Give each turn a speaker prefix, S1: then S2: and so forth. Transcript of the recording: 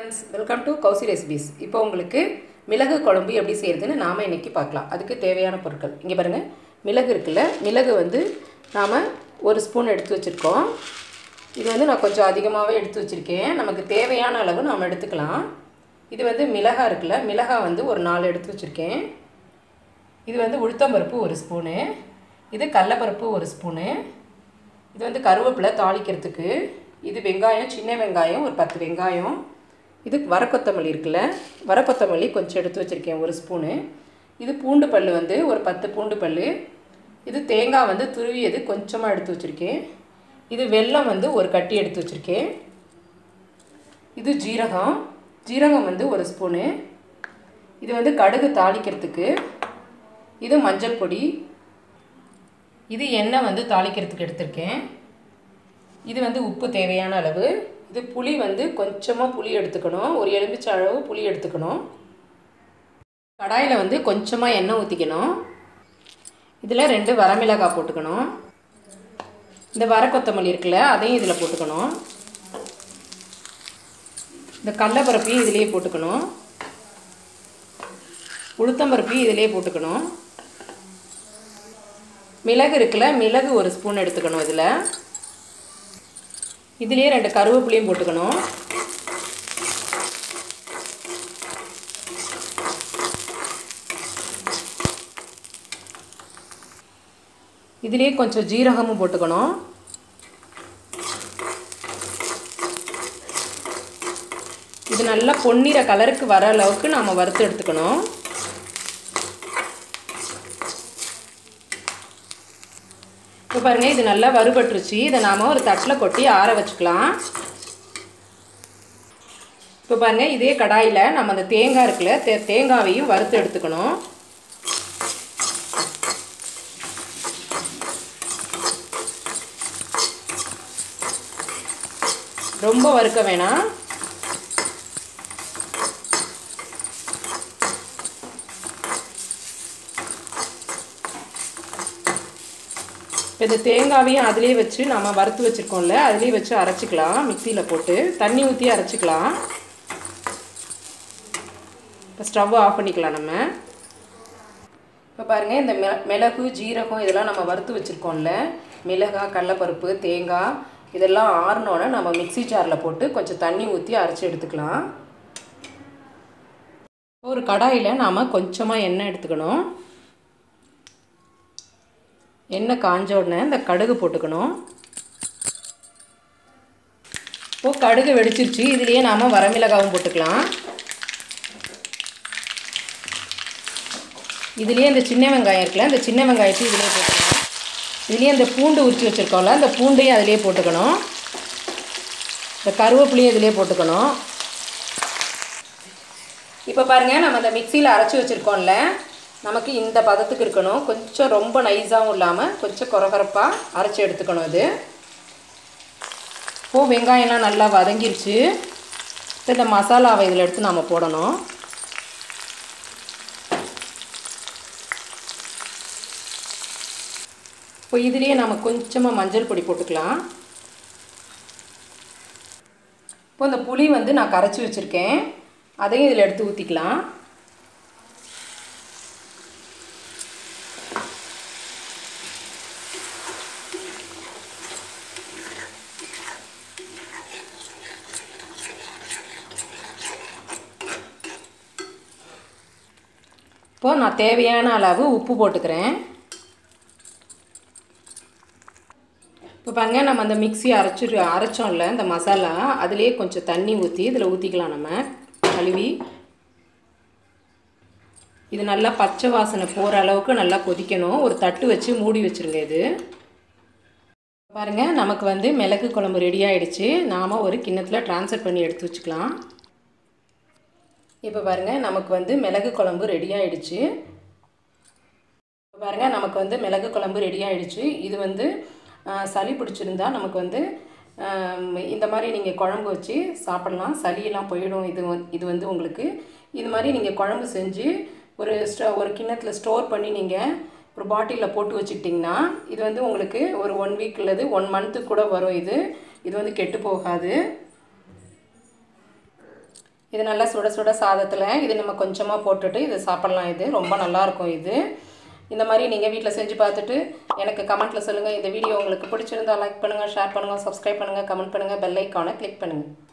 S1: friends welcome to Kousi recipes இப்போ உங்களுக்கு மிளகு குழம்பு எப்படி செய்கிறதுன்னு நாம் இன்றைக்கி பார்க்கலாம் அதுக்கு தேவையான பொருட்கள் இங்கே பாருங்கள் மிளகு இருக்குல்ல மிளகு வந்து நாம் ஒரு ஸ்பூன் எடுத்து வச்சுருக்கோம் இது வந்து நான் கொஞ்சம் அதிகமாகவே எடுத்து வச்சுருக்கேன் நமக்கு தேவையான அளவு நாம் எடுத்துக்கலாம் இது வந்து மிளகா இருக்குல்ல மிளகா வந்து ஒரு நாலு எடுத்து வச்சுருக்கேன் இது வந்து உளுத்தம்பருப்பு ஒரு ஸ்பூனு இது கடலப்பருப்பு ஒரு ஸ்பூனு இது வந்து கருவேப்பிலை தாளிக்கிறதுக்கு இது வெங்காயம் சின்ன வெங்காயம் ஒரு பத்து வெங்காயம் இது வரக்கொத்தமல்லி இருக்குல்ல வரக்கொத்தமல்லி கொஞ்சம் எடுத்து வச்சுருக்கேன் ஒரு ஸ்பூனு இது பூண்டு பல் வந்து ஒரு பத்து பூண்டு பல் இது தேங்காய் வந்து துருவியது கொஞ்சமாக எடுத்து வச்சுருக்கேன் இது வெல்லம் வந்து ஒரு கட்டி எடுத்து வச்சுருக்கேன் இது ஜீரகம் ஜீரகம் வந்து ஒரு ஸ்பூனு இது வந்து கடுகு தாளிக்கிறதுக்கு இது மஞ்சள் பொடி இது எண்ணெய் வந்து தாளிக்கிறதுக்கு எடுத்திருக்கேன் இது வந்து உப்பு தேவையான அளவு இது புளி வந்து கொஞ்சமாக புளி எடுத்துக்கணும் ஒரு எலுமிச்சை அளவு புளி எடுத்துக்கணும் கடாயில் வந்து கொஞ்சமாக எண்ணெய் ஊற்றிக்கணும் இதில் ரெண்டு வரமிளகாய் போட்டுக்கணும் இந்த வர கொத்தமல்லி இருக்குல்ல அதையும் இதில் போட்டுக்கணும் இந்த கடலப்பருப்பையும் இதிலே போட்டுக்கணும் உளுத்தம்பருப்பையும் இதிலே போட்டுக்கணும் மிளகு இருக்குல்ல மிளகு ஒரு ஸ்பூன் எடுத்துக்கணும் இதில் இதுலேயே ரெண்டு கருவேப்பிலையும் போட்டுக்கணும் இதுலேயே கொஞ்சம் ஜீரகமும் போட்டுக்கணும் இது நல்லா பொன்னிற கலருக்கு வர அளவுக்கு நாம் வறுத்து எடுத்துக்கணும் இப்போ பாருங்கள் இது நல்லா வறுபட்டுருச்சு இதை நாம் ஒரு தட்டில் கொட்டி ஆற வச்சுக்கலாம் இப்போ பாருங்கள் இதே கடாயில் நம்ம அந்த தேங்காய் இருக்குல்ல தே தேங்காவையும் வறுத்து எடுத்துக்கணும் ரொம்ப வறுக்க வேணாம் இப்போ இந்த தேங்காவையும் அதிலே வச்சு நம்ம வறுத்து வச்சுருக்கோம்ல அதிலே வச்சு அரைச்சிக்கலாம் மிக்சியில் போட்டு தண்ணி ஊற்றி அரைச்சிக்கலாம் இப்போ ஸ்டவ் ஆஃப் பண்ணிக்கலாம் நம்ம இப்போ பாருங்கள் இந்த மிள மிளகு ஜீரகம் இதெல்லாம் நம்ம வறுத்து வச்சுருக்கோம்ல மிளகாய் கடலப்பருப்பு தேங்காய் இதெல்லாம் ஆறினோன்னே நம்ம மிக்சி ஜாரில் போட்டு கொஞ்சம் தண்ணி ஊற்றி அரைச்சி எடுத்துக்கலாம் ஒரு கடாயில் நாம் கொஞ்சமாக எண்ணெய் எடுத்துக்கணும் எண்ணெய் காஞ்ச உடனே இந்த கடுகு போட்டுக்கணும் இப்போது கடுகு வெடிச்சிருச்சு இதுலேயே நாம் வரமிளகாவும் போட்டுக்கலாம் இதுலேயே இந்த சின்ன வெங்காயம் இருக்குல்ல இந்த சின்ன வெங்காயத்தையும் இதிலே போட்டுக்கணும் இதுலேயே இந்த பூண்டு உரிச்சு வச்சுருக்கோம்ல அந்த பூண்டையும் அதிலே போட்டுக்கணும் இந்த கருவேப்பிலையும் இதிலே போட்டுக்கணும் இப்போ பாருங்கள் நம்ம இந்த மிக்சியில் அரைச்சி வச்சுருக்கோம்ல நமக்கு இந்த பதத்துக்கு இருக்கணும் கொஞ்சம் ரொம்ப நைஸாகவும் இல்லாமல் கொஞ்சம் குறகுறப்பாக அரைச்சி எடுத்துக்கணும் இது இப்போது வெங்காயம்லாம் நல்லா வதங்கிருச்சு இப்போ இந்த மசாலாவை இதில் எடுத்து நாம் போடணும் இப்போ இதுலேயே நம்ம கொஞ்சமாக மஞ்சள் பொடி போட்டுக்கலாம் இப்போ இந்த புளி வந்து நான் கரைச்சி வச்சுருக்கேன் அதையும் இதில் எடுத்து ஊற்றிக்கலாம் இப்போது நான் தேவையான அளவு உப்பு போட்டுக்கிறேன் இப்போ பாருங்க நம்ம அந்த மிக்ஸி அரைச்சி அரைச்சோம்ல இந்த மசாலா அதுலேயே கொஞ்சம் தண்ணி ஊற்றி இதில் ஊற்றிக்கலாம் நம்ம கழுவி இது நல்லா பச்சை வாசனை போகிற அளவுக்கு நல்லா கொதிக்கணும் ஒரு தட்டு வச்சு மூடி வச்சுருங்க இது பாருங்கள் நமக்கு வந்து மிளகு குழம்பு ரெடி ஆகிடுச்சு நாம் ஒரு கிண்ணத்தில் ட்ரான்ஸ்ஃபர் பண்ணி எடுத்து வச்சுக்கலாம் இப்போ பாருங்கள் நமக்கு வந்து மிளகு குழம்பு ரெடி ஆகிடுச்சு இப்போ பாருங்கள் நமக்கு வந்து மிளகு குழம்பு ரெடி ஆகிடுச்சு இது வந்து சளி பிடிச்சிருந்தா நமக்கு வந்து இந்த மாதிரி நீங்கள் குழம்பு வச்சு சாப்பிட்லாம் சளியெல்லாம் போயிடும் இது இது வந்து உங்களுக்கு இது மாதிரி நீங்கள் குழம்பு செஞ்சு ஒரு ஸ்டோ ஒரு கிண்ணத்தில் ஸ்டோர் பண்ணி நீங்கள் ஒரு பாட்டிலில் போட்டு வச்சுக்கிட்டிங்கன்னா இது வந்து உங்களுக்கு ஒரு ஒன் வீக் இல்லது ஒன் மந்த்து கூட வரும் இது இது வந்து கெட்டு போகாது இது நல்லா சுட சுட சாதத்தில் இது நம்ம கொஞ்சமாக போட்டுட்டு இது சாப்பிட்லாம் இது ரொம்ப நல்லாயிருக்கும் இது இந்த மாதிரி நீங்கள் வீட்டில் செஞ்சு பார்த்துட்டு எனக்கு கமெண்ட்டில் சொல்லுங்கள் இந்த வீடியோ உங்களுக்கு பிடிச்சிருந்தா லைக் பண்ணுங்கள் ஷேர் பண்ணுங்கள் சப்ஸ்கிரைப் பண்ணுங்கள் கமெண்ட் பண்ணுங்கள் பெல் ஐக்கானை கிளிக் பண்ணுங்கள்